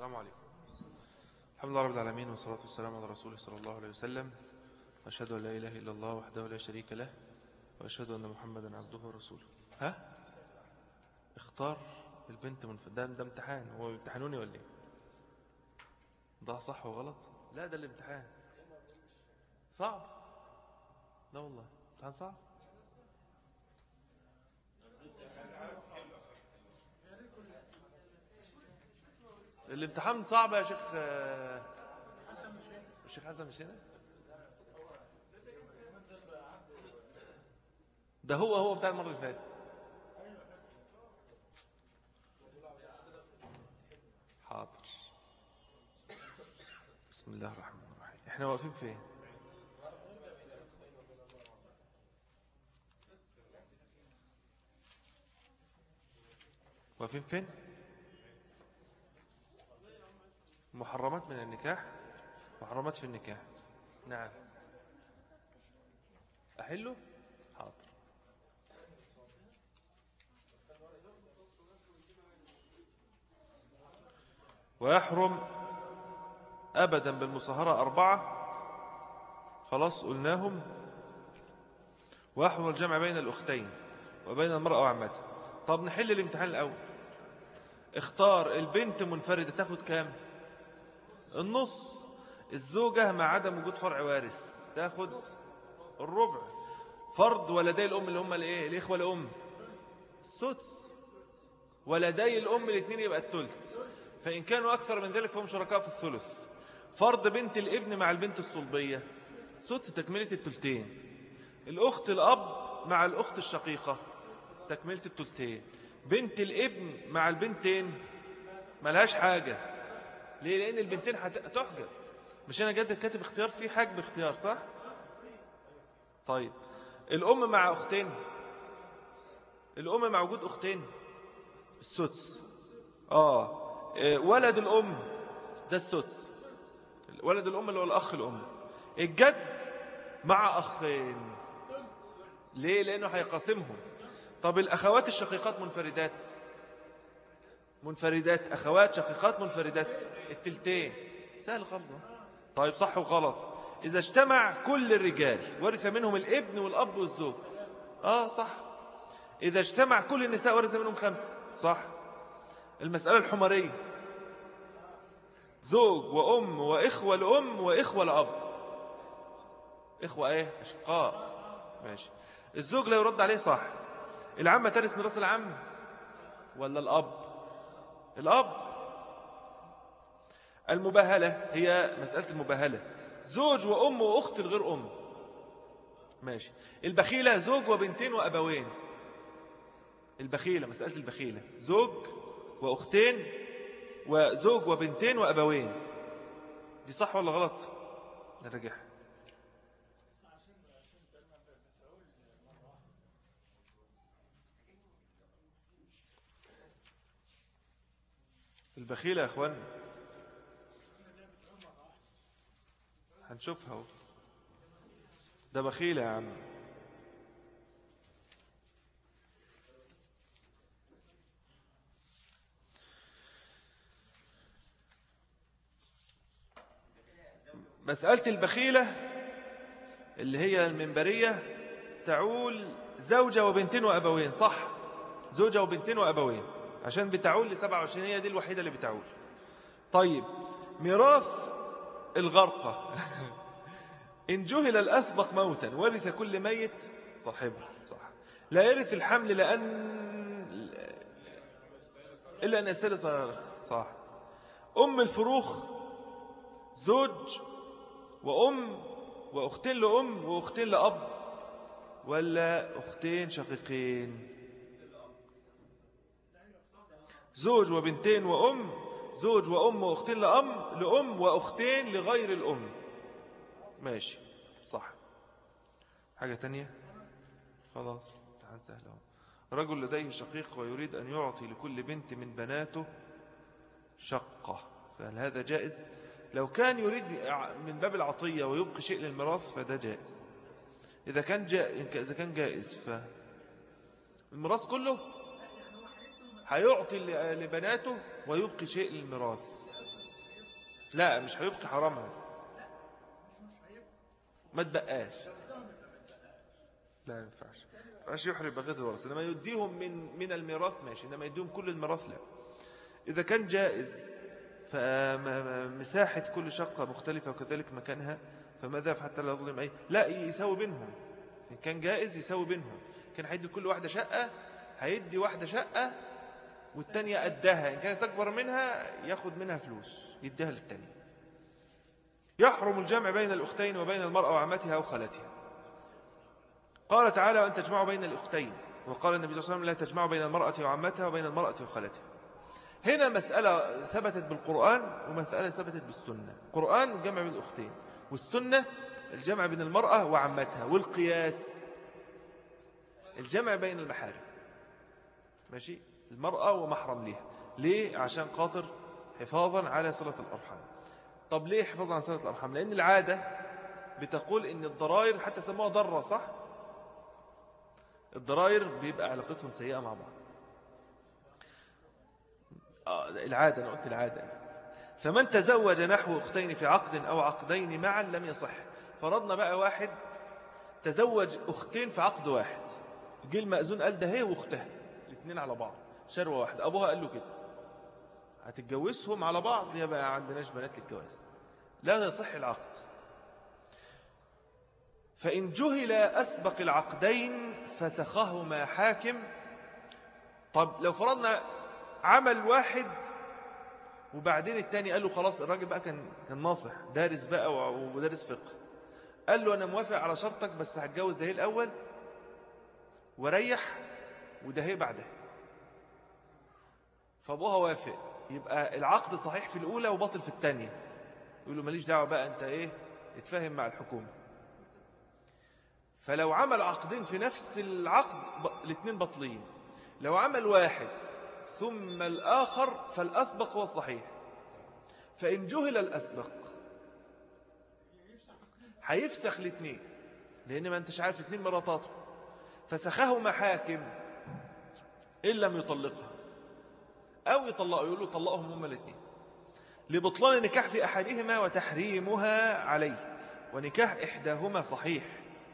السلام عليكم الحمد لله رب العالمين والصلاة والسلام على رسوله صلى الله عليه وسلم وأشهد أن لا إله إلا الله وحده لا شريك له وأشهد أن محمدا عبده ورسوله ها اختار البنت من ده, ده امتحان هو بيمتحنوني ولا ايه ده صح وغلط لا ده الامتحان صعب لا والله امتحان صعب الامتحان صعب يا شيخ الشيخ حسن مش هنا ده هو هو بتاع المرة اللي فاتت حاضر بسم الله الرحمن الرحيم احنا واقفين فين واقفين فين محرمات من النكاح محرمات في النكاح نعم أحله حاضر ويحرم أبدا بالمصهرة أربعة خلاص قلناهم ويحرم الجمع بين الأختين وبين المرأة وعمتها طب نحل الامتحان الأول اختار البنت منفردة تاخد كام النص الزوجة مع عدم وجود فرع وارث تاخد الربع فرض ولدي الأم اللي هم الايه الإخوة الأم السدس ولدي الأم الاثنين يبقى الثلث فإن كانوا أكثر من ذلك فهم شركاء في الثلث فرض بنت الابن مع البنت الصلبية سدس تكملة الثلثين الأخت الأب مع الأخت الشقيقة تكملة الثلثين بنت الابن مع البنتين ملهاش حاجة ليه لأن البنتين هتحجب مش أنا جد كاتب اختيار فيه حجب اختيار صح طيب الأم مع أختين الأم مع وجود أختين السدس آه ولد الأم ده السدس ولد الأم اللي هو الأخ الأم الجد مع أخين ليه لأنه هيقاسمهم طب الأخوات الشقيقات منفردات منفردات أخوات شقيقات منفردات التلتين سهل خالص طيب صح وغلط إذا اجتمع كل الرجال ورث منهم الابن والأب والزوج آه صح إذا اجتمع كل النساء ورث منهم خمسة صح المسألة الحمرية زوج وأم وإخوة لأم وإخوة لأب إخوة إيه أشقاء ماشي الزوج لا يرد عليه صح العمة ترث من راس العم ولا الأب الأب المباهلة هي مسألة المباهلة زوج وأم وأخت الغير أم ماشي البخيلة زوج وبنتين وأبوين البخيلة مسألة البخيلة زوج وأختين وزوج وبنتين وأبوين دي صح ولا غلط نرجح البخيلة يا أخوان هنشوفها اهو ده بخيلة يا عم مسألة البخيلة اللي هي المنبرية تعول زوجة وبنتين وأبوين صح زوجة وبنتين وأبوين عشان بتعول ل 27 هي دي الوحيدة اللي بتعول طيب ميراث الغرقة إن جهل الأسبق موتا ورث كل ميت صاحبه صح لا يرث الحمل لأن إلا أن يستلي صغيرة صح أم الفروخ زوج وأم وأختين لأم وأختين لأب ولا أختين شقيقين زوج وبنتين وأم زوج وأم وأختين لأم لأم وأختين لغير الأم ماشي صح حاجة تانية خلاص امتحان سهل اهو رجل لديه شقيق ويريد أن يعطي لكل بنت من بناته شقة فهل هذا جائز لو كان يريد من باب العطية ويبقي شيء للميراث فده جائز إذا كان جائز إذا كان جائز فالميراث كله هيعطي لبناته ويبقي شيء للميراث لا مش هيبقي حرامها ما تبقاش لا ما ينفعش ما ينفعش يحرم بقية الورثة إنما يديهم من من الميراث ماشي إنما يديهم كل الميراث لا إذا كان جائز فمساحة كل شقة مختلفة وكذلك مكانها فماذا حتى لا يظلم أي لا يساوي بينهم إن كان جائز يساوي بينهم كان هيدي كل واحدة شقة هيدي واحدة شقة والتانية أداها إن كانت أكبر منها ياخد منها فلوس يديها للتانية يحرم الجمع بين الأختين وبين المرأة وعمتها أو خالتها قال تعالى وأن تجمعوا بين الأختين وقال النبي صلى الله عليه وسلم لا تجمعوا بين المرأة وعمتها وبين المرأة وخالتها هنا مسألة ثبتت بالقرآن ومسألة ثبتت بالسنة القرآن الجمع بين الأختين والسنة الجمع بين المرأة وعمتها والقياس الجمع بين المحارم ماشي المرأة ومحرم لها ليه؟ عشان خاطر حفاظا على صلة الأرحام طب ليه حفاظا على صلة الأرحام؟ لأن العادة بتقول إن الضرائر حتى سموها ضرة صح؟ الضرائر بيبقى علاقتهم سيئة مع بعض آه العادة أنا قلت العادة فمن تزوج نحو أختين في عقد أو عقدين معا لم يصح فرضنا بقى واحد تزوج أختين في عقد واحد جه المأذون قال ده هي واختها الاثنين على بعض شروة واحدة أبوها قال له كده هتتجوزهم على بعض يا بقى عندناش بنات للجواز لا يصح العقد فإن جهل أسبق العقدين فسخهما حاكم طب لو فرضنا عمل واحد وبعدين التاني قال له خلاص الراجل بقى كان كان ناصح دارس بقى ودارس فقه قال له أنا موافق على شرطك بس هتجوز ده الأول وريح وده هي بعدها فابوها وافق يبقى العقد صحيح في الأولى وباطل في الثانية يقول له ماليش دعوة بقى أنت إيه اتفاهم مع الحكومة فلو عمل عقدين في نفس العقد الاثنين باطلين لو عمل واحد ثم الآخر فالأسبق هو الصحيح فإن جهل الأسبق هيفسخ الاثنين لأن ما أنتش عارف اثنين مراتاته فسخه محاكم إن لم يطلقها أو يطلقوا يقول له طلقهم هما الاثنين لبطلان النكاح في أحدهما وتحريمها عليه ونكاح إحداهما صحيح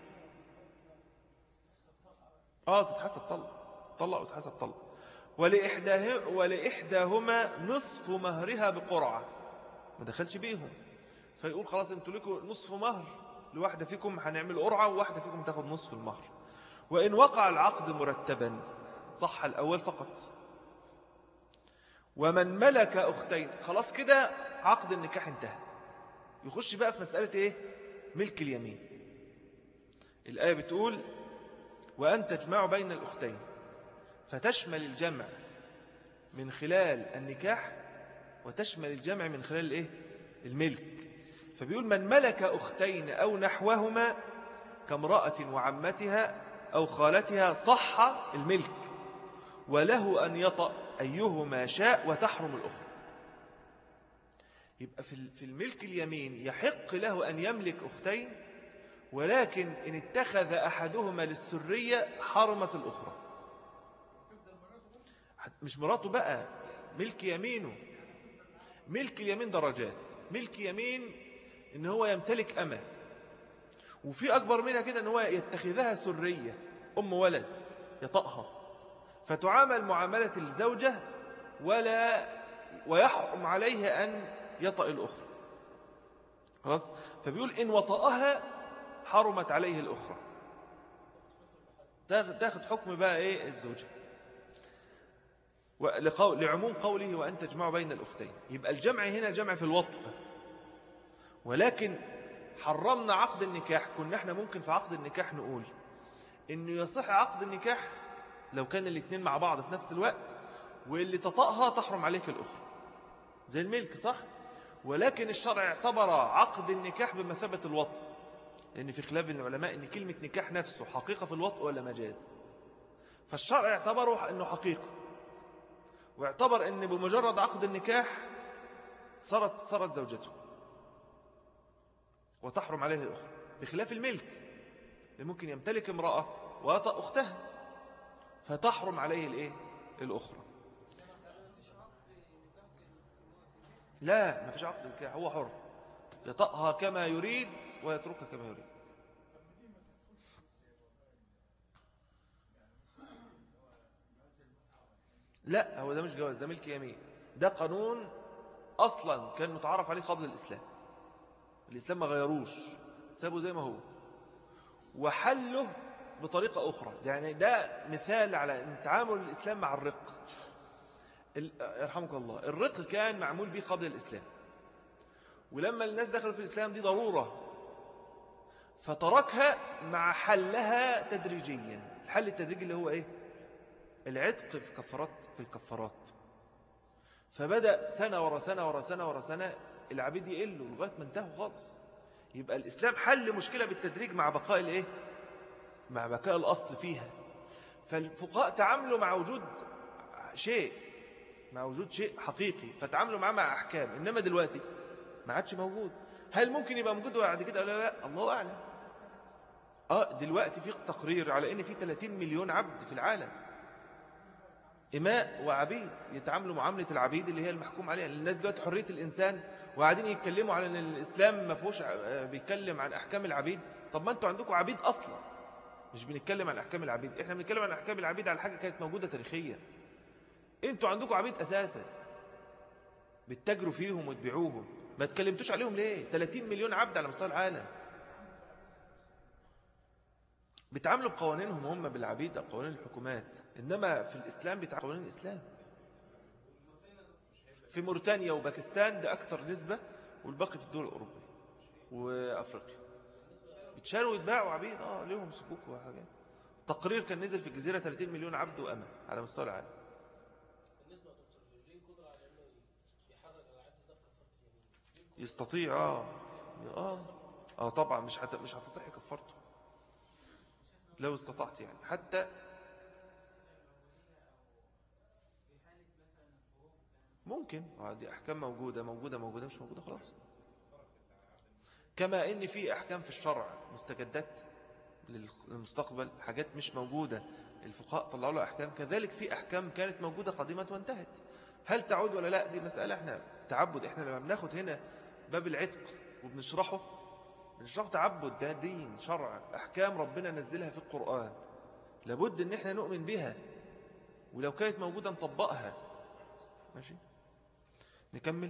آه تتحسب طلق طلق وتحسب طلق ولإحداه ولإحداهما نصف مهرها بقرعة ما دخلش بيهم فيقول خلاص انتوا لكم نصف مهر لواحدة فيكم هنعمل قرعة وواحدة فيكم تاخد نصف المهر وإن وقع العقد مرتبا صح الأول فقط ومن ملك أختين خلاص كده عقد النكاح انتهى يخش بقى في مسألة إيه ملك اليمين الآية بتقول وأن تجمع بين الأختين فتشمل الجمع من خلال النكاح وتشمل الجمع من خلال الإيه؟ الملك فبيقول من ملك أختين أو نحوهما كامرأة وعمتها أو خالتها صح الملك وله أن يطأ أيهما شاء وتحرم الأخرى يبقى في الملك اليمين يحق له أن يملك أختين ولكن إن اتخذ أحدهما للسرية حرمت الأخرى مش مراته بقى ملك يمينه ملك اليمين درجات ملك يمين ان هو يمتلك أمة وفي أكبر منها كده ان هو يتخذها سرية أم ولد يطأها فتعامل معاملة الزوجة ولا ويحرم عليه أن يطأ الأخرى خلاص فبيقول إن وطأها حرمت عليه الأخرى تاخد حكم بقى إيه الزوجة لعموم قوله وأن تجمع بين الأختين يبقى الجمع هنا جمع في الوطء ولكن حرمنا عقد النكاح كنا احنا ممكن في عقد النكاح نقول انه يصح عقد النكاح لو كان الاثنين مع بعض في نفس الوقت واللي تطأها تحرم عليك الأخرى زي الملك صح ولكن الشرع اعتبر عقد النكاح بمثابة الوطء لأن في خلاف العلماء أن كلمة نكاح نفسه حقيقة في الوطء ولا مجاز فالشرع اعتبره أنه حقيقة واعتبر أن بمجرد عقد النكاح صارت, صارت زوجته وتحرم عليه الأخرى بخلاف الملك اللي ممكن يمتلك امرأة ويطأ أختها فتحرم عليه الإيه؟ الأخرى لا ما فيش عقد النكاح هو حر يطأها كما يريد ويتركها كما يريد لا هو ده مش جواز ده ملك يمين ده قانون أصلا كان متعارف عليه قبل الإسلام الإسلام ما غيروش سابه زي ما هو وحله بطريقة أخرى يعني ده مثال على تعامل الإسلام مع الرق يرحمك الله الرق كان معمول به قبل الإسلام ولما الناس دخلوا في الإسلام دي ضرورة فتركها مع حلها تدريجيا الحل التدريجي اللي هو إيه العتق في كفارات في الكفارات فبدأ سنة ورا سنة ورا سنة ورا سنة العبيد يقلوا لغاية ما انتهوا خالص يبقى الإسلام حل مشكلة بالتدريج مع بقاء الإيه؟ مع بقاء الأصل فيها فالفقهاء تعاملوا مع وجود شيء مع وجود شيء حقيقي فتعاملوا معاه مع أحكام إنما دلوقتي ما عادش موجود هل ممكن يبقى موجود بعد كده ولا لا الله أعلم آه دلوقتي في تقرير على إن في 30 مليون عبد في العالم إماء وعبيد يتعاملوا معاملة العبيد اللي هي المحكوم عليها الناس دلوقتي حرية الإنسان وقاعدين يتكلموا على أن الإسلام ما فيهوش آه، بيتكلم عن أحكام العبيد طب ما أنتوا عندكم عبيد أصلا مش بنتكلم عن أحكام العبيد إحنا بنتكلم عن أحكام العبيد على حاجة كانت موجودة تاريخيا أنتوا عندكم عبيد أساسا بتتاجروا فيهم وتبيعوهم ما تكلمتوش عليهم ليه 30 مليون عبد على مستوى العالم بيتعاملوا بقوانينهم هم بالعبيد قوانين الحكومات إنما في الإسلام بيتعاملوا قوانين الإسلام في موريتانيا وباكستان ده أكتر نسبة والباقي في الدول الأوروبية وأفريقيا بيتشاروا ويتباعوا عبيد آه ليهم سكوك وحاجات تقرير كان نزل في الجزيرة 30 مليون عبد وأمة على مستوى العالم يستطيع اه اه اه طبعا مش حت... مش هتصح كفارته لو استطعت يعني حتى ممكن آه، دي أحكام موجودة موجودة موجودة مش موجودة خلاص كما إن في أحكام في الشرع مستجدات للمستقبل حاجات مش موجودة الفقهاء طلعوا له أحكام كذلك في أحكام كانت موجودة قديمة وانتهت هل تعود ولا لا دي مسألة احنا تعبد احنا لما بناخد هنا باب العتق وبنشرحه بنشرحه تعبد ده دين شرع أحكام ربنا نزلها في القرآن لابد ان احنا نؤمن بها ولو كانت موجودة نطبقها ماشي نكمل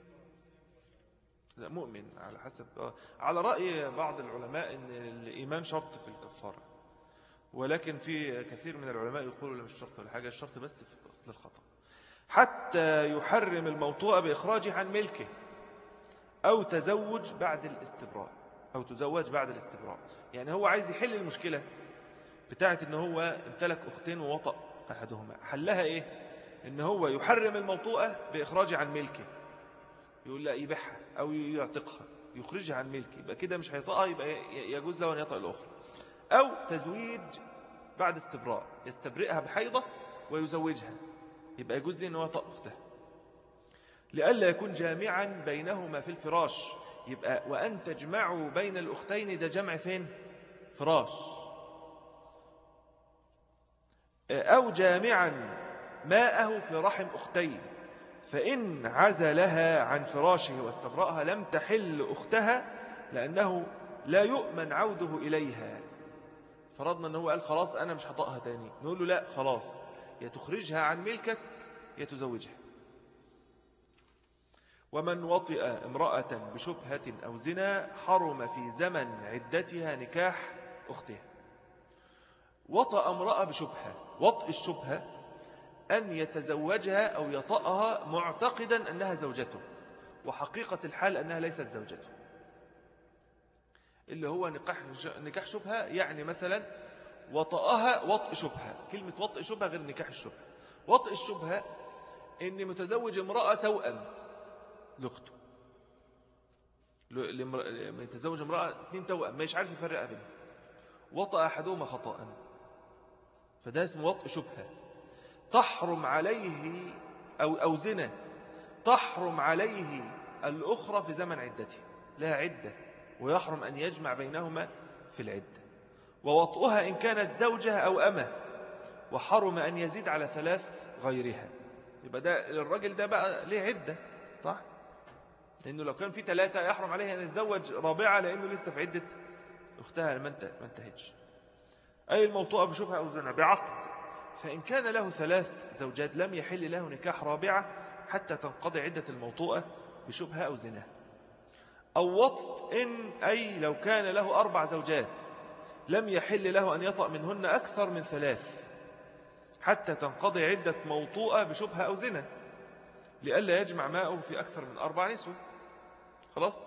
لا مؤمن على حسب آه. على رأي بعض العلماء ان الإيمان شرط في الكفارة ولكن في كثير من العلماء يقولوا لا مش شرط ولا حاجة الشرط بس في قتل الخطأ حتى يحرم الموطوء بإخراجه عن ملكه أو تزوج بعد الاستبراء أو تزوج بعد الاستبراء يعني هو عايز يحل المشكلة بتاعت ان هو امتلك أختين ووطأ أحدهما حلها إيه ان هو يحرم الموطوءة بإخراجه عن ملكه يقول لا يبيعها أو يعتقها يخرجها عن ملكه يبقى كده مش هيطأها يبقى يجوز له أن يطأ الأخرى أو تزويج بعد استبراء يستبرئها بحيضة ويزوجها يبقى يجوز لي أنه يطأ أختها لئلا يكون جامعا بينهما في الفراش يبقى وأن تجمعوا بين الأختين ده جمع فين فراش أو جامعا ماءه في رحم أختين فإن عزلها عن فراشه واستبرأها لم تحل أختها لأنه لا يؤمن عوده إليها فرضنا أنه قال خلاص أنا مش هطأها تاني نقول له لا خلاص يا تخرجها عن ملكك يا تزوجها ومن وطئ امرأة بشبهة أو زنا حرم في زمن عدتها نكاح أختها وطأ امرأة بشبهة وطئ الشبهة أن يتزوجها أو يطأها معتقدا أنها زوجته وحقيقة الحال أنها ليست زوجته اللي هو نكاح نكاح شبهة يعني مثلا وطأها وطئ شبهة كلمة وطئ شبهة غير نكاح الشبهة وطئ الشبهة أن متزوج امرأة توأم لأخته لما يتزوج امرأة اثنين توأم مش عارف يفرق بينهم وطأ أحدهما خطأ فده اسمه وطء شبهة تحرم عليه أو, أو زنا تحرم عليه الأخرى في زمن عدته لا عدة ويحرم أن يجمع بينهما في العدة ووطئها إن كانت زوجها أو أمه وحرم أن يزيد على ثلاث غيرها يبقى ده الراجل ده بقى ليه عدة صح لأنه لو كان في ثلاثة يحرم عليه أن يتزوج رابعة لأنه لسه في عدة أختها ما انتهتش أي الموطوءة بشبهة أو زنا بعقد فإن كان له ثلاث زوجات لم يحل له نكاح رابعة حتى تنقضي عدة الموطوءة بشبهة أو زنا أو وطط إن أي لو كان له أربع زوجات لم يحل له أن يطأ منهن أكثر من ثلاث حتى تنقضي عدة موطوءة بشبهة أو زنا لئلا يجمع ماءه في أكثر من أربع نسوة خلاص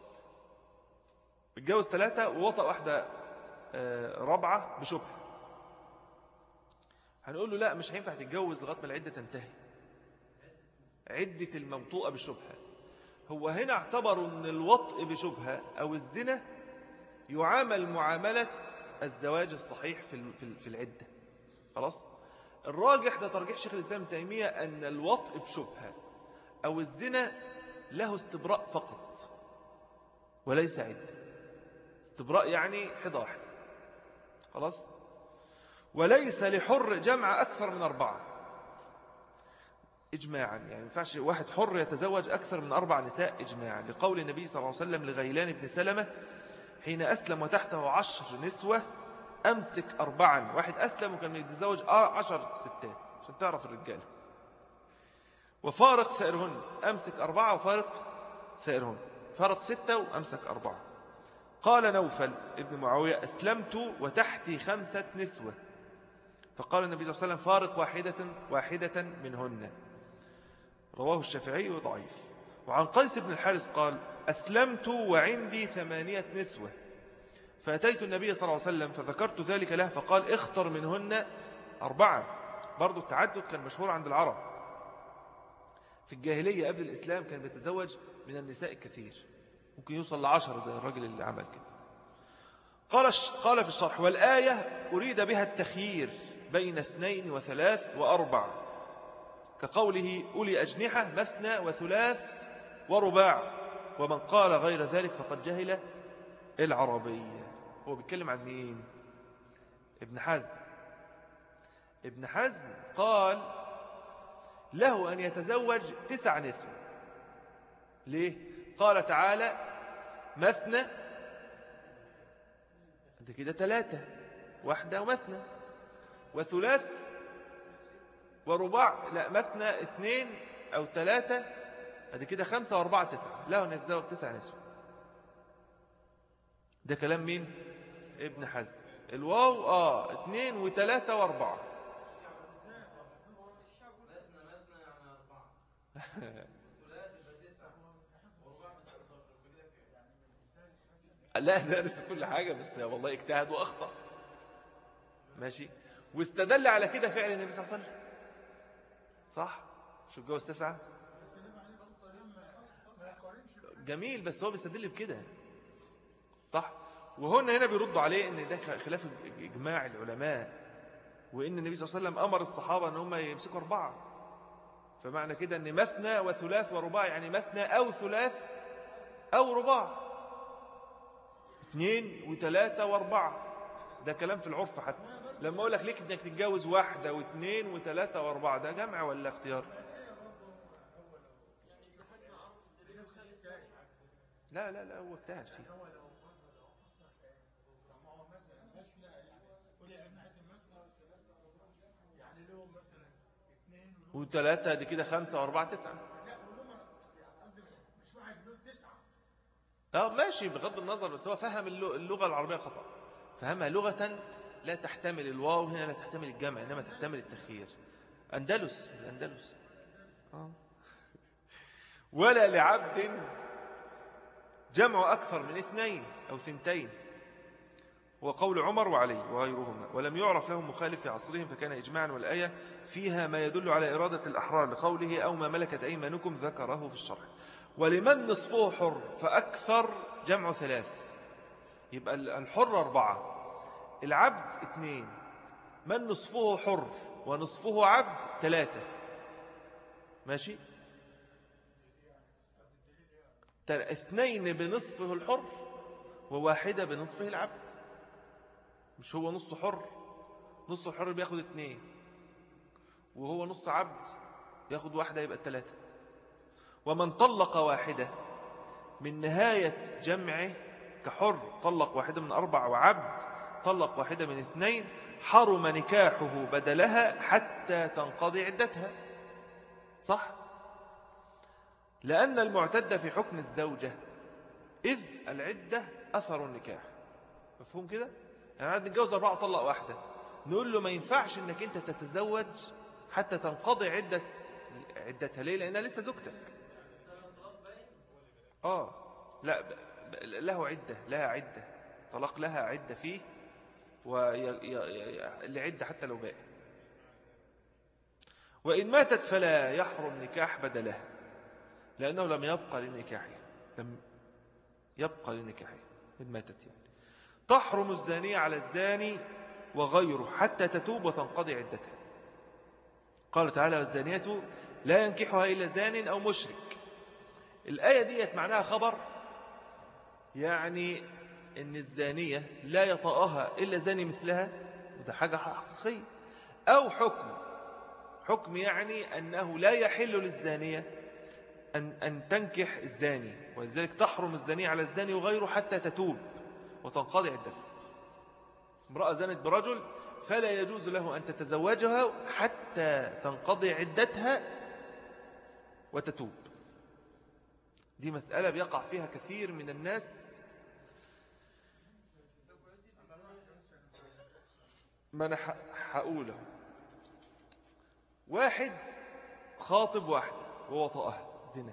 اتجوز ثلاثة ووطأ واحدة آه، رابعة بشبهة هنقول له لا مش هينفع تتجوز لغاية ما العدة تنتهي عدة الموطوءة بشبهة هو هنا اعتبروا أن الوطء بشبهة أو الزنا يعامل معاملة الزواج الصحيح في العدة خلاص الراجح ده ترجيح شيخ الإسلام تيمية أن الوطء بشبهة أو الزنا له استبراء فقط وليس عدة استبراء يعني حضة واحدة خلاص وليس لحر جمع أكثر من أربعة إجماعا يعني ينفعش واحد حر يتزوج أكثر من أربع نساء إجماعا لقول النبي صلى الله عليه وسلم لغيلان بن سلمة حين أسلم وتحته عشر نسوة أمسك أربعا واحد أسلم وكان يتزوج آه عشر ستات عشان تعرف الرجال وفارق سائرهن أمسك أربعة وفارق سائرهن فارق ستة وأمسك أربعة قال نوفل ابن معاوية أسلمت وتحتي خمسة نسوة فقال النبي صلى الله عليه وسلم فارق واحدة واحدة منهن رواه الشافعي وضعيف وعن قيس بن الحارس قال أسلمت وعندي ثمانية نسوة فأتيت النبي صلى الله عليه وسلم فذكرت ذلك له فقال اختر منهن أربعة برضو التعدد كان مشهور عند العرب في الجاهلية قبل الإسلام كان بيتزوج من النساء الكثير ممكن يوصل لعشرة زي الرجل اللي عمل كده قال قال في الشرح والآية أريد بها التخيير بين اثنين وثلاث وأربع كقوله أولي أجنحة مثنى وثلاث ورباع ومن قال غير ذلك فقد جهل العربية هو بيتكلم عن مين ابن حزم ابن حزم قال له أن يتزوج تسع نسوة ليه قال تعالى مثنى انت كده ثلاثة واحدة ومثنى وثلاث ورباع لا مثنى اثنين أو ثلاثة ادي كده خمسة واربعة تسعة له أن يتزوج تسع نسوة ده كلام مين ابن حزم الواو اه اثنين وثلاثة واربعة لا دارس كل حاجة بس والله اجتهد وأخطأ ماشي واستدل على كده فعل النبي صلى الله عليه وسلم صح شو جوز تسعة جميل بس هو بيستدل بكده صح وهنا هنا بيردوا عليه ان ده خلاف اجماع العلماء وان النبي صلى الله عليه وسلم امر الصحابه ان هم يمسكوا اربعه فمعنى كده ان مثنى وثلاث ورباع يعني مثنى او ثلاث او رباع اثنين وثلاثه واربعه ده كلام في العرف حتى لما اقول لك ليك انك تتجوز واحده واثنين وثلاثه واربعه ده جمع ولا اختيار لا لا لا هو اجتهد فيه وثلاثة دي كده خمسة وأربعة تسعة اه ماشي بغض النظر بس هو فهم اللغة العربية خطأ فهمها لغة لا تحتمل الواو هنا لا تحتمل الجمع إنما تحتمل التخيير أندلس الأندلس آه. ولا لعبد جمع أكثر من اثنين أو ثنتين وقول عمر وعلي وغيرهما ولم يعرف لهم مخالف في عصرهم فكان إجماعا والآية فيها ما يدل على إرادة الأحرار لقوله أو ما ملكت أيمانكم ذكره في الشرح ولمن نصفه حر فأكثر جمع ثلاث يبقى الحر أربعة العبد اثنين من نصفه حر ونصفه عبد ثلاثة ماشي اثنين بنصفه الحر وواحدة بنصفه العبد مش هو نص حر نص الحر بياخد اتنين وهو نص عبد ياخد واحدة يبقى التلاتة ومن طلق واحدة من نهاية جمعه كحر طلق واحدة من أربع وعبد طلق واحدة من اثنين حرم نكاحه بدلها حتى تنقضي عدتها صح؟ لأن المعتدة في حكم الزوجة إذ العدة أثر النكاح مفهوم كده؟ يعني عاد نتجوز أربعة وطلق واحدة نقول له ما ينفعش أنك أنت تتزوج حتى تنقضي عدة عدتها ليه؟ لأنها لسه زوجتك آه لا له عدة لها عدة طلاق لها عدة فيه ولعدة حتى لو باقي وإن ماتت فلا يحرم نكاح بدلها لأنه لم يبقى لنكاحها لم يبقى لنكاحها إن ماتت يعني تحرم الزانية على الزاني وغيره حتى تتوب وتنقضي عدتها قال تعالى والزانية لا ينكحها إلا زان أو مشرك الآية ديت معناها خبر يعني ان الزانية لا يطأها إلا زاني مثلها وده حاجة حقيقية أو حكم حكم يعني أنه لا يحل للزانية أن, أن تنكح الزاني ولذلك تحرم الزانية على الزاني وغيره حتى تتوب وتنقضي عدتها امرأة زانت برجل فلا يجوز له أن تتزوجها حتى تنقضي عدتها وتتوب دي مسألة بيقع فيها كثير من الناس ما أنا حقوله واحد خاطب واحدة ووطأها زنا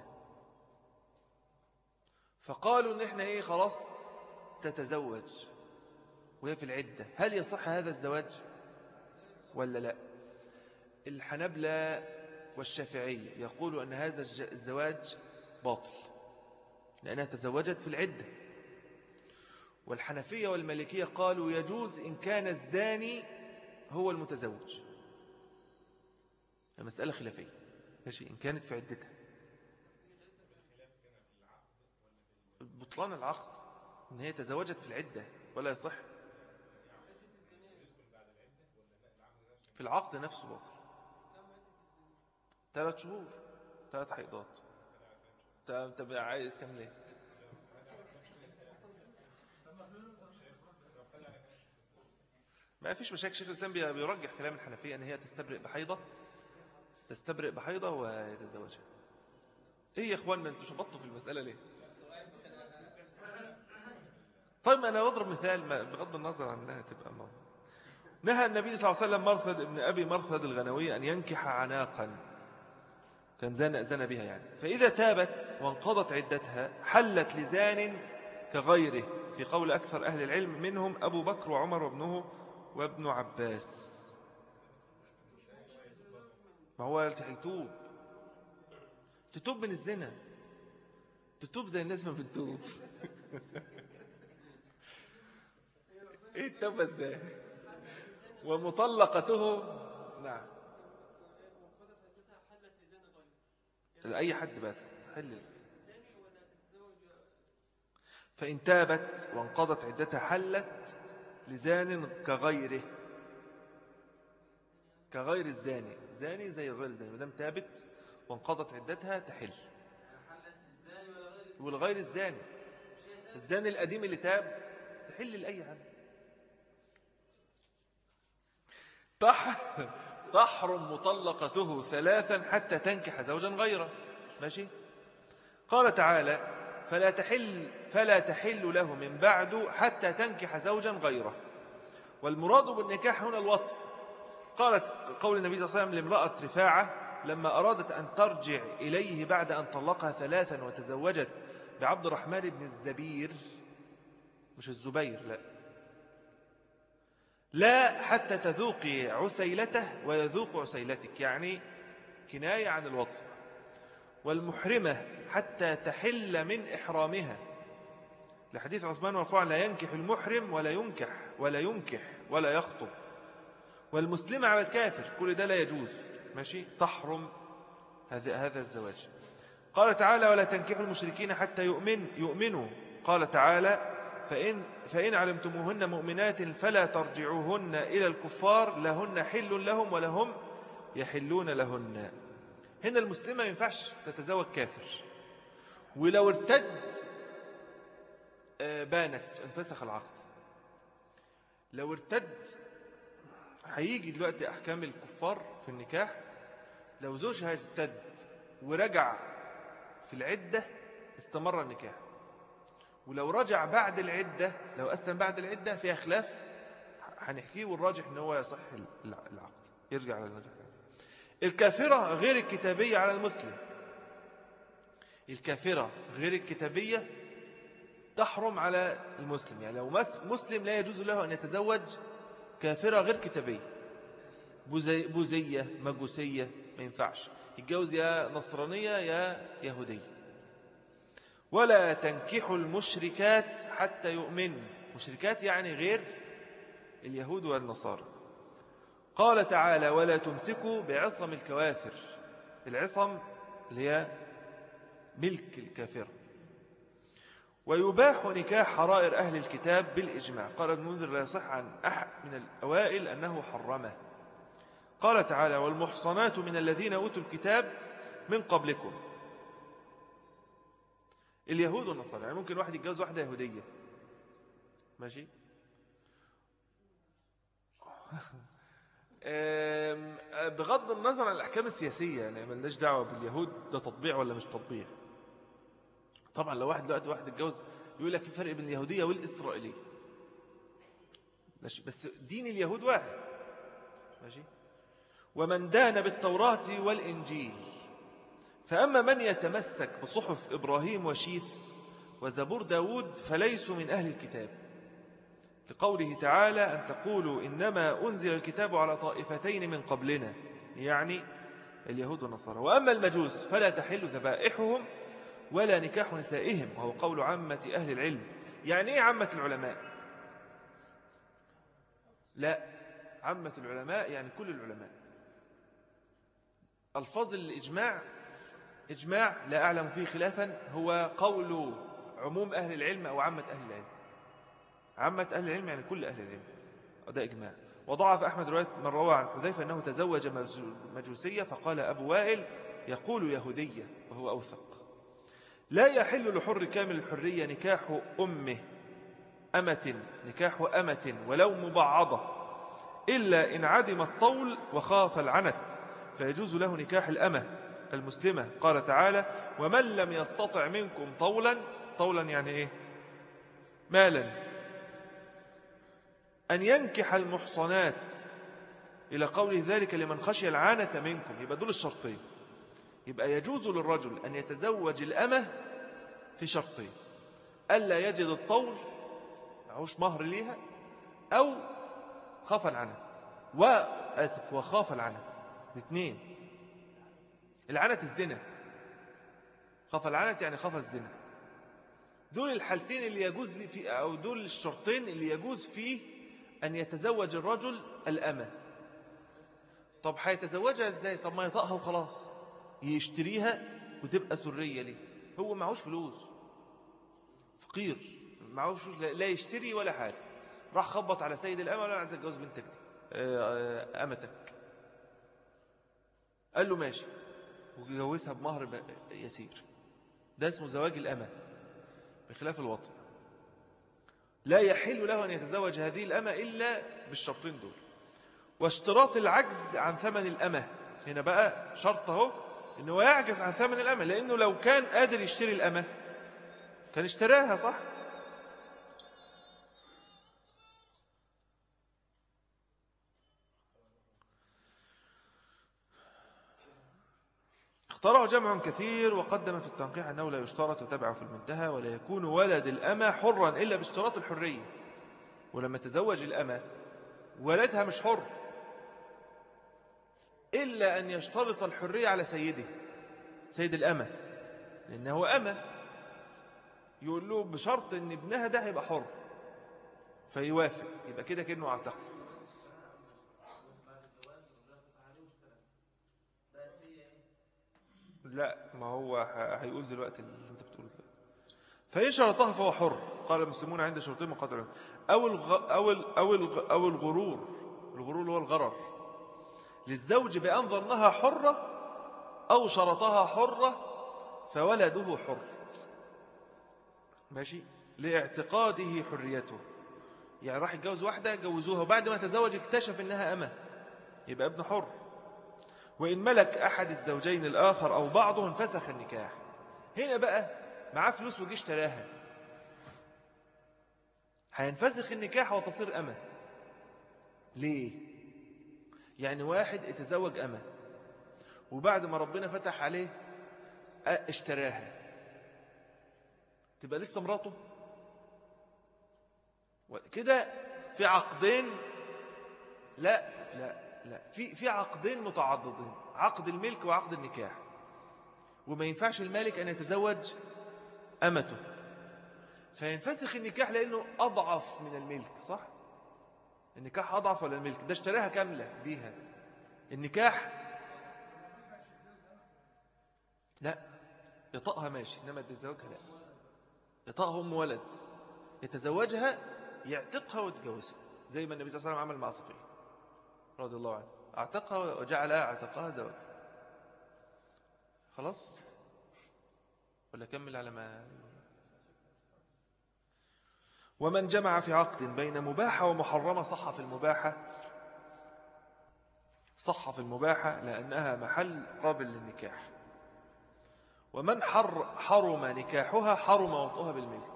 فقالوا ان احنا ايه خلاص تتزوج وهي في العدة هل يصح هذا الزواج ولا لا الحنبلة والشافعية يقولوا أن هذا الزواج باطل لأنها تزوجت في العدة والحنفية والمالكية قالوا يجوز إن كان الزاني هو المتزوج المسألة خلافية ماشي إن كانت في عدتها بطلان العقد إن هي تزوجت في العدة ولا يصح في العقد نفسه باطل ثلاث شهور ثلاث حيضات طب عايز كم ليه ما فيش مشاكل شيخ الإسلام بيرجح كلام الحنفية أن هي تستبرئ بحيضة تستبرئ بحيضة ويتزوجها إيه يا إخواننا أنتوا شبطوا في المسألة ليه طيب أنا بضرب مثال بغض النظر عن أنها تبقى مرض نهى النبي صلى الله عليه وسلم مرثد ابن أبي مرثد الغنوي أن ينكح عناقا كان زن, زن بها يعني فإذا تابت وانقضت عدتها حلت لزان كغيره في قول أكثر أهل العلم منهم أبو بكر وعمر وابنه وابن عباس ما هو يتوب تتوب من الزنا تتوب زي الناس ما بتتوب ايه التوبة ازاي ومطلقته نعم أي حد بات حل فإن تابت وانقضت عدتها حلت لزان كغيره كغير الزاني زاني زي غير الزاني مدام تابت وانقضت عدتها تحل والغير الزاني الزاني القديم اللي تاب تحل لأي حد تحرم مطلقته ثلاثا حتى تنكح زوجا غيره ماشي قال تعالى فلا تحل, فلا تحل له من بعد حتى تنكح زوجا غيره والمراد بالنكاح هنا الوطء قالت قول النبي صلى الله عليه وسلم لامرأة رفاعة لما أرادت أن ترجع إليه بعد أن طلقها ثلاثا وتزوجت بعبد الرحمن بن الزبير مش الزبير لا لا حتى تذوقي عسيلته ويذوق عسيلتك يعني كناية عن الوطء والمحرمة حتى تحل من إحرامها لحديث عثمان مرفوعا لا ينكح المحرم ولا ينكح ولا ينكح ولا يخطب والمسلم على الكافر كل ده لا يجوز ماشي تحرم هذا هذا الزواج قال تعالى ولا تنكحوا المشركين حتى يؤمن يؤمنوا قال تعالى فإن, فإن علمتموهن مؤمنات فلا ترجعوهن إلى الكفار لهن حل لهم ولهم يحلون لهن هنا المسلمة ما ينفعش تتزوج كافر ولو ارتد آه، بانت انفسخ العقد لو ارتد هيجي دلوقتي أحكام الكفار في النكاح لو زوجها ارتد ورجع في العدة استمر النكاح ولو رجع بعد العدة لو أسلم بعد العدة فيها خلاف هنحكيه والراجح ان هو يصح العقد يرجع للنكاح الكافرة غير الكتابية على المسلم الكافرة غير الكتابية تحرم على المسلم يعني لو مسلم لا يجوز له أن يتزوج كافرة غير كتابية بوزية مجوسية ما ينفعش يتجوز يا نصرانية يا يهودية ولا تنكحوا المشركات حتى يؤمنوا مشركات يعني غير اليهود والنصارى قال تعالى ولا تمسكوا بعصم الكوافر العصم اللي هي ملك الكافر ويباح نكاح حرائر أهل الكتاب بالإجماع قال ابن منذر لا يصح عن أحد من الأوائل أنه حرمه قال تعالى والمحصنات من الذين أوتوا الكتاب من قبلكم اليهود والنصارى يعني ممكن واحد يتجوز واحدة يهودية ماشي بغض النظر عن الأحكام السياسية يعني ملناش دعوة باليهود ده تطبيع ولا مش تطبيع طبعا لو واحد دلوقتي واحد اتجوز يقول لك في فرق بين اليهودية والإسرائيلية ماشي بس دين اليهود واحد ماشي ومن دان بالتوراة والإنجيل فأما من يتمسك بصحف إبراهيم وشيث وزبور داود فليسوا من أهل الكتاب لقوله تعالى أن تقولوا إنما أنزل الكتاب على طائفتين من قبلنا يعني اليهود والنصارى وأما المجوس فلا تحل ذبائحهم ولا نكاح نسائهم وهو قول عامة أهل العلم يعني إيه عامة العلماء لا عامة العلماء يعني كل العلماء الفاظ الإجماع إجماع لا أعلم فيه خلافا هو قول عموم أهل العلم أو عامة أهل العلم عامة أهل العلم يعني كل أهل العلم ده إجماع وضعف أحمد رواية من روى عن حذيفة أنه تزوج مجوسية فقال أبو وائل يقول يهودية وهو أوثق لا يحل لحر كامل الحرية نكاح أمه أمة نكاح أمة ولو مبعضة إلا إن عدم الطول وخاف العنت فيجوز له نكاح الأمة المسلمة قال تعالى ومن لم يستطع منكم طولا طولا يعني إيه مالا أن ينكح المحصنات إلى قوله ذلك لمن خشي العانة منكم يبقى دول الشرطين يبقى يجوز للرجل أن يتزوج الأمة في شرطين ألا يجد الطول معهوش مهر ليها أو خاف العنت وأسف وخاف العنت الاثنين العنت الزنا خاف العنت يعني خاف الزنا دول الحالتين اللي يجوز في أو دول الشرطين اللي يجوز فيه أن يتزوج الرجل الأمة طب هيتزوجها ازاي طب ما يطأها وخلاص يشتريها وتبقى سرية ليه هو معهوش فلوس فقير معهوش فلوس لا يشتري ولا حاجة راح خبط على سيد الأمة ولا عايز اتجوز بنتك دي آه، آه، أمتك قال له ماشي ويجوزها بمهر يسير ده اسمه زواج الأمة بخلاف الوطن لا يحل له أن يتزوج هذه الأمة إلا بالشرطين دول واشتراط العجز عن ثمن الأمة هنا بقى شرط اهو انه يعجز عن ثمن الأمة لأنه لو كان قادر يشتري الأمة كان اشتراها صح اختاره جمع كثير وقدم في التنقيح أنه لا يشترط وتبع في المنتهى ولا يكون ولد الأمة حرا إلا باشتراط الحرية ولما تزوج الأمة ولدها مش حر إلا أن يشترط الحرية على سيده سيد الأمة لأنه أمة يقول له بشرط أن ابنها ده هيبقى حر فيوافق يبقى كده كأنه اعتقد لا ما هو هيقول دلوقتي اللي انت بتقوله ده فإن شرطها فهو حر قال المسلمون عند شرطين مقدر أو, الغ... أو, ال... أو, الغ... أو الغرور الغرور هو الغرر للزوج بأن ظنها حرة أو شرطها حرة فولده حر ماشي لاعتقاده حريته يعني راح يتجوز واحدة جوزوها وبعد ما تزوج اكتشف انها أمة يبقى ابن حر وإن ملك أحد الزوجين الآخر أو بعضهم فسخ النكاح هنا بقى معاه فلوس وجيش تلاها هينفسخ النكاح وتصير أمة ليه؟ يعني واحد اتزوج أمة وبعد ما ربنا فتح عليه اشتراها تبقى لسه مراته كده في عقدين لا لا لا في في عقدين متعضدين عقد الملك وعقد النكاح وما ينفعش المالك أن يتزوج أمته فينفسخ النكاح لأنه أضعف من الملك صح؟ النكاح أضعف ولا الملك ده اشتراها كاملة بيها النكاح لا يطأها ماشي إنما يتزوجها لا يطأها أم ولد يتزوجها يعتقها ويتجوزها زي ما النبي صلى الله عليه وسلم عمل مع صفية رضي الله عنه اعتقها وجعل اعتقها زوجها خلاص ولا كمل على ما ومن جمع في عقد بين مباحة ومحرمة صح في المباحة صح في المباحة لأنها محل قابل للنكاح ومن حر حرم نكاحها حرم وطئها بالملك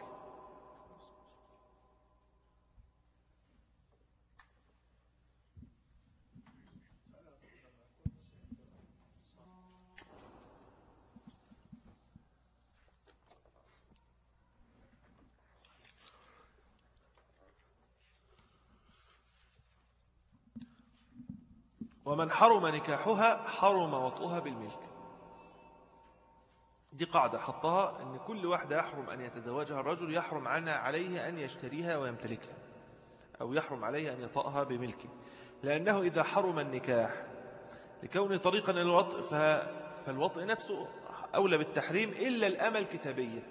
ومن حرم نكاحها حرم وطئها بالملك دي قاعدة حطها أن كل واحدة يحرم أن يتزوجها الرجل يحرم عنها عليه أن يشتريها ويمتلكها أو يحرم عليه أن يطأها بملكه لأنه إذا حرم النكاح لكونه طريقا إلى الوطء فالوطء نفسه أولى بالتحريم إلا الأمل الكتابية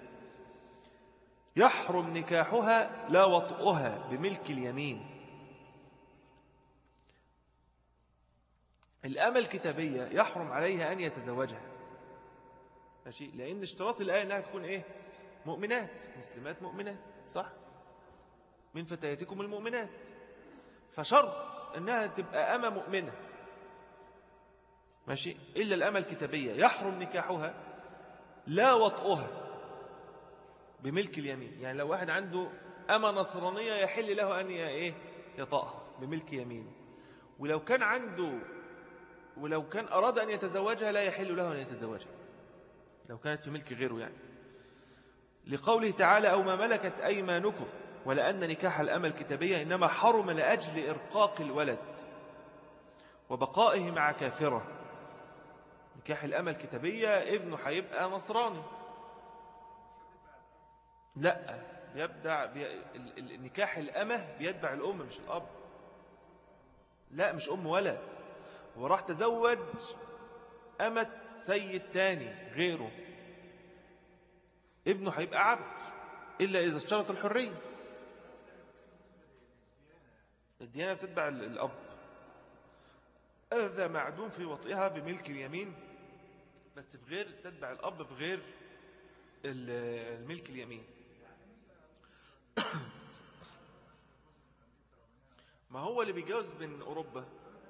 يحرم نكاحها لا وطئها بملك اليمين الأمة الكتابية يحرم عليها أن يتزوجها ماشي لأن اشتراط الآية أنها تكون إيه مؤمنات مسلمات مؤمنات صح من فتياتكم المؤمنات فشرط أنها تبقى أمة مؤمنة ماشي إلا الأمة الكتابية يحرم نكاحها لا وطئها بملك اليمين يعني لو واحد عنده أمة نصرانية يحل له أن إيه يطأها بملك يمينه ولو كان عنده ولو كان أراد أن يتزوجها لا يحل له أن يتزوجها لو كانت في ملك غيره يعني لقوله تعالى أو ما ملكت أيمانكم ولأن نكاح الأمل الكتابية إنما حرم لأجل إرقاق الولد وبقائه مع كافرة نكاح الأمل الكتابية ابنه هيبقى نصراني لا يبدع بي... النكاح الأمة بيتبع الأم مش الأب لا مش أم ولد وراح تزوج أمة سيد تاني غيره ابنه هيبقى عبد إلا إذا اشترط الحرية الديانة تتبع الأب هذا معدوم في وطئها بملك اليمين بس في غير تتبع الأب في غير الملك اليمين ما هو اللي بيجوز من أوروبا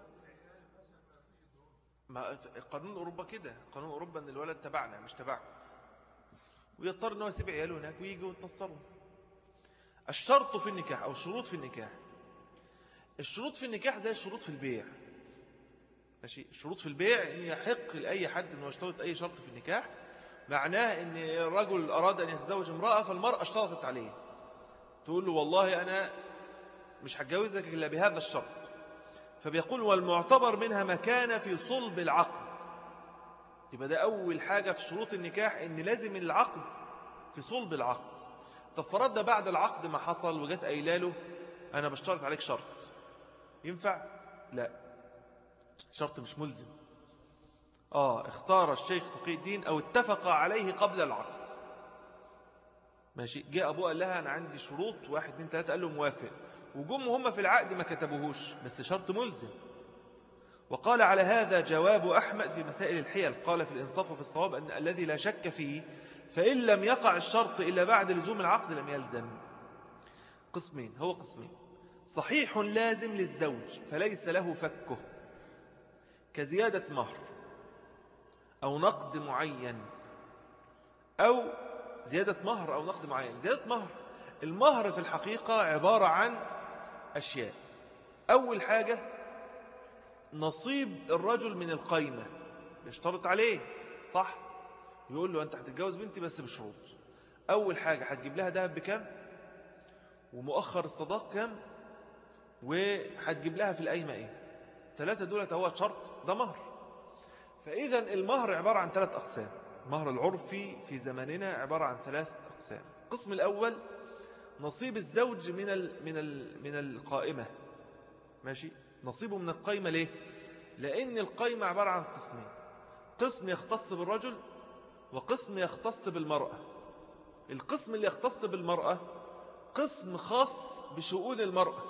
ما قانون أوروبا كده قانون أوروبا أن الولد تبعنا مش تبعكم ويضطر أنه يسيب عياله هناك ويجي ويتنصروا الشرط في النكاح أو الشروط في النكاح الشروط في النكاح زي الشروط في البيع ماشي الشروط في البيع أن يحق لأي حد أنه يشترط أي شرط في النكاح معناه أن الرجل أراد أن يتزوج امرأة فالمرأة اشترطت عليه تقول له والله أنا مش هتجوزك إلا بهذا الشرط فبيقول والمعتبر منها مكان في صلب العقد يبقى ده أول حاجة في شروط النكاح إن لازم العقد في صلب العقد طب فرضنا بعد العقد ما حصل وجات قايلاله أنا بشترط عليك شرط ينفع؟ لا شرط مش ملزم آه اختار الشيخ تقي الدين أو اتفق عليه قبل العقد ماشي جاء أبوه قال لها أنا عندي شروط واحد اثنين ثلاثة قال له موافق وجم هم في العقد ما كتبوهوش بس شرط ملزم وقال على هذا جواب أحمد في مسائل الحيل قال في الإنصاف وفي الصواب أن الذي لا شك فيه فإن لم يقع الشرط إلا بعد لزوم العقد لم يلزم قسمين هو قسمين صحيح لازم للزوج فليس له فكه كزيادة مهر أو نقد معين أو زيادة مهر أو نقد معين زيادة مهر المهر في الحقيقة عبارة عن أشياء أول حاجة نصيب الرجل من القيمة يشترط عليه صح يقول له أنت هتتجوز بنتي بس بشروط أول حاجة هتجيب لها دهب بكام ومؤخر الصداق كام وهتجيب لها في القايمة إيه ثلاثة دولة هو شرط ده مهر فإذا المهر عبارة عن ثلاث أقسام المهر العرفي في زماننا عبارة عن ثلاث أقسام القسم الأول نصيب الزوج من من من القائمة ماشي نصيبه من القائمة ليه لأن القائمة عبارة عن قسمين قسم يختص بالرجل وقسم يختص بالمرأة القسم اللي يختص بالمرأة قسم خاص بشؤون المرأة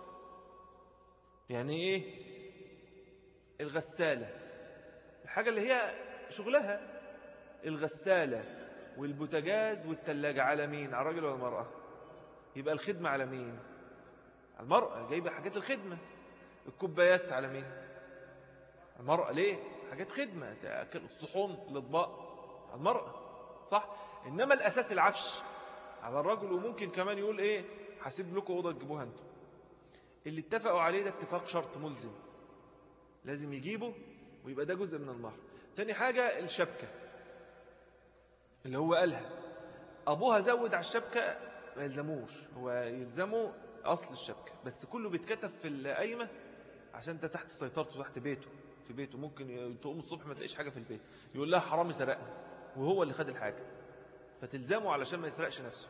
يعني ايه الغسالة الحاجة اللي هي شغلها الغسالة والبوتجاز والتلاجة على مين على الراجل ولا المرأة يبقى الخدمة على مين على المرأة جايبة حاجات الخدمة الكوبايات على مين المرأة ليه حاجات خدمة تأكل الصحون الأطباق على المرأة صح إنما الأساس العفش على الرجل وممكن كمان يقول إيه حسيب لكم أوضة تجيبوها أنتم اللي اتفقوا عليه ده اتفاق شرط ملزم لازم يجيبه ويبقى ده جزء من المهر تاني حاجة الشبكة اللي هو قالها أبوها زود على الشبكة ما يلزموش هو يلزمه أصل الشبكة بس كله بيتكتب في القايمة عشان ده تحت سيطرته تحت بيته في بيته ممكن تقوم الصبح ما تلاقيش حاجة في البيت يقول لها حرامي سرقني وهو اللي خد الحاجة فتلزمه علشان ما يسرقش نفسه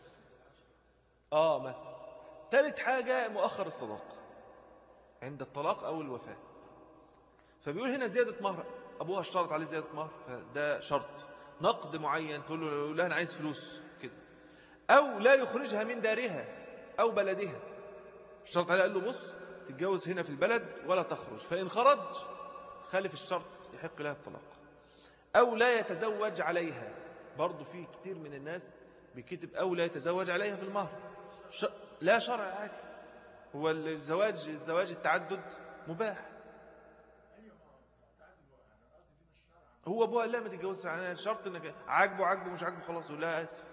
آه مثلا ثالث حاجة مؤخر الصداق عند الطلاق أو الوفاة فبيقول هنا زيادة مهر أبوها اشترط عليه زيادة مهر فده شرط نقد معين تقول له لا أنا عايز فلوس كده أو لا يخرجها من دارها أو بلدها الشرط عليه قال له بص تتجوز هنا في البلد ولا تخرج فإن خرج خالف الشرط يحق لها الطلاق أو لا يتزوج عليها برضو في كتير من الناس بكتب أو لا يتزوج عليها في المهر ش... لا شرع عادي هو الزواج الزواج التعدد مباح هو ابوها لا ما تتجوزش يعني شرط انك عاجبه عاجبه مش عاجبه خلاص يقول لها اسف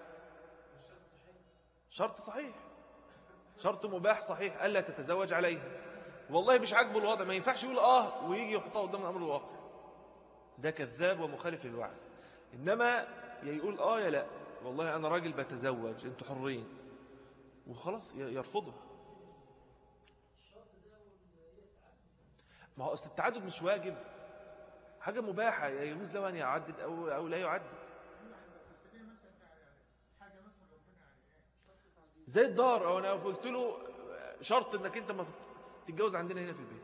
شرط صحيح شرط مباح صحيح الا تتزوج عليها والله مش عاجبه الوضع ما ينفعش يقول اه ويجي يحطها قدام الامر الواقع ده كذاب ومخالف للوعي انما يا يقول اه يا لا والله انا راجل بتزوج انتوا حرين وخلاص يرفضه ما هو اصل التعدد مش واجب حاجة مباحة يجوز له أن يعدد أو, أو لا يعدد زي الدار أو أنا قلت له شرط أنك أنت ما تتجوز عندنا هنا في البيت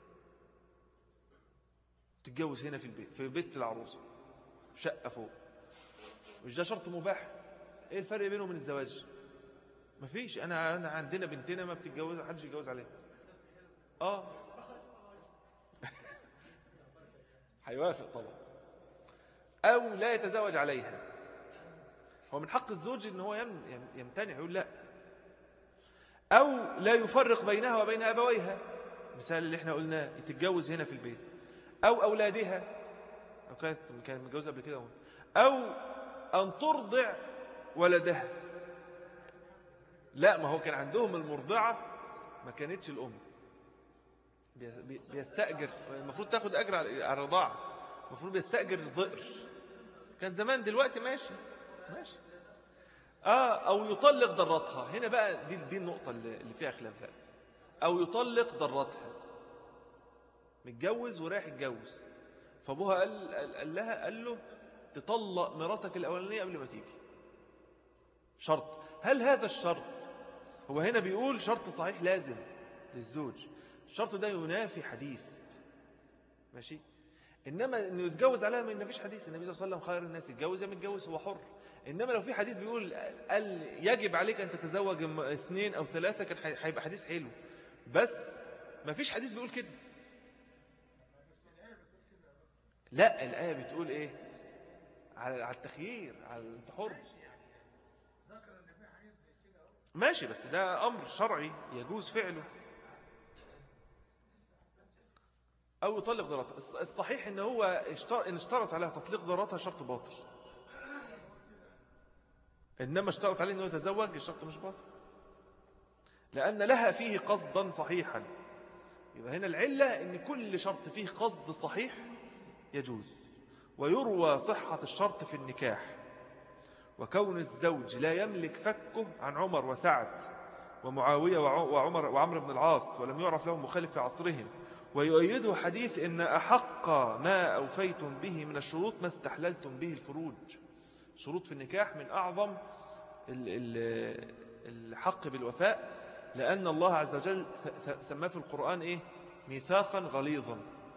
تتجوز هنا في البيت في بيت العروسة شقة فوق مش ده شرط مباح ايه الفرق بينه وبين الزواج مفيش انا انا عندنا بنتنا ما بتتجوز حدش يتجوز عليها اه هيوافق طبعا أو لا يتزوج عليها هو من حق الزوج أنه هو يمتنع يقول لا أو لا يفرق بينها وبين أبويها مثال اللي احنا قلناه تتجوز هنا في البيت أو أولادها أو كانت كانت متجوزة قبل كده أو أن ترضع ولدها لا ما هو كان عندهم المرضعة ما كانتش الأم بيستأجر المفروض تاخد أجر على الرضاعة المفروض بيستأجر الظئر كان زمان دلوقتي ماشي ماشي آه أو يطلق ضرتها هنا بقى دي, دي النقطة اللي فيها خلاف بقى أو يطلق ضرتها متجوز ورايح يتجوز فابوها قال, قال لها قال له تطلق مراتك الأولانية قبل ما تيجي شرط هل هذا الشرط هو هنا بيقول شرط صحيح لازم للزوج الشرط ده ينافي حديث ماشي إنما أنه يتجوز عليها ما فيش حديث النبي صلى الله عليه وسلم خير الناس يتجوز يا متجوز هو حر إنما لو في حديث بيقول قال يجب عليك أن تتزوج اثنين أو ثلاثة كان هيبقى حديث حلو بس ما فيش حديث بيقول كده لا الآية بتقول إيه على على التخيير على انت حر ماشي بس ده أمر شرعي يجوز فعله أو يطلق ضررتها الصحيح إن هو إن اشترط عليها تطليق ضررتها شرط باطل إنما اشترط عليه أنه يتزوج الشرط مش باطل لأن لها فيه قصدا صحيحا يبقى هنا العلة أن كل شرط فيه قصد صحيح يجوز ويروى صحة الشرط في النكاح وكون الزوج لا يملك فكه عن عمر وسعد ومعاوية وعمر وعمر بن العاص ولم يعرف لهم مخالف في عصرهم ويؤيده حديث إن أحق ما أوفيتم به من الشروط ما استحللتم به الفروج شروط في النكاح من أعظم الحق بالوفاء لأن الله عز وجل سماه في القرآن إيه؟ ميثاقا غليظا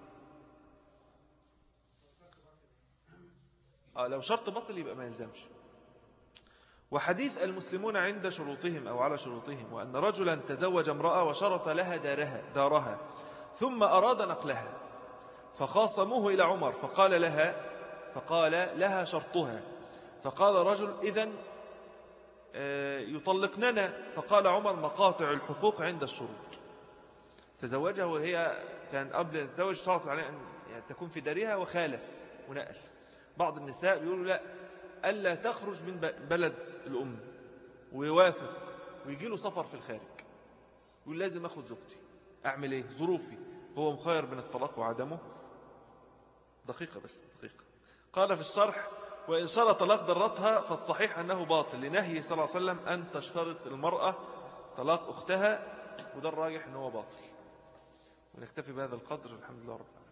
آه لو شرط بطل يبقى ما يلزمش وحديث المسلمون عند شروطهم أو على شروطهم وأن رجلا تزوج امرأة وشرط لها دارها, دارها ثم أراد نقلها فخاصموه إلى عمر فقال لها فقال لها شرطها فقال رجل إذن آه، يطلقننا فقال عمر مقاطع الحقوق عند الشروط تزوجها وهي كان قبل الزواج شرط عليه أن يعني تكون في دارها وخالف ونقل بعض النساء بيقولوا لا ألا تخرج من بلد الأم ويوافق ويجي له سفر في الخارج يقول لازم أخذ زوجتي أعمل إيه ظروفي هو مخير بين الطلاق وعدمه دقيقة بس دقيقة قال في الشرح وإن شرط طلاق ضرتها فالصحيح أنه باطل لنهي صلى الله عليه وسلم أن تشترط المرأة طلاق أختها وده الراجح أنه باطل ونكتفي بهذا القدر الحمد لله رب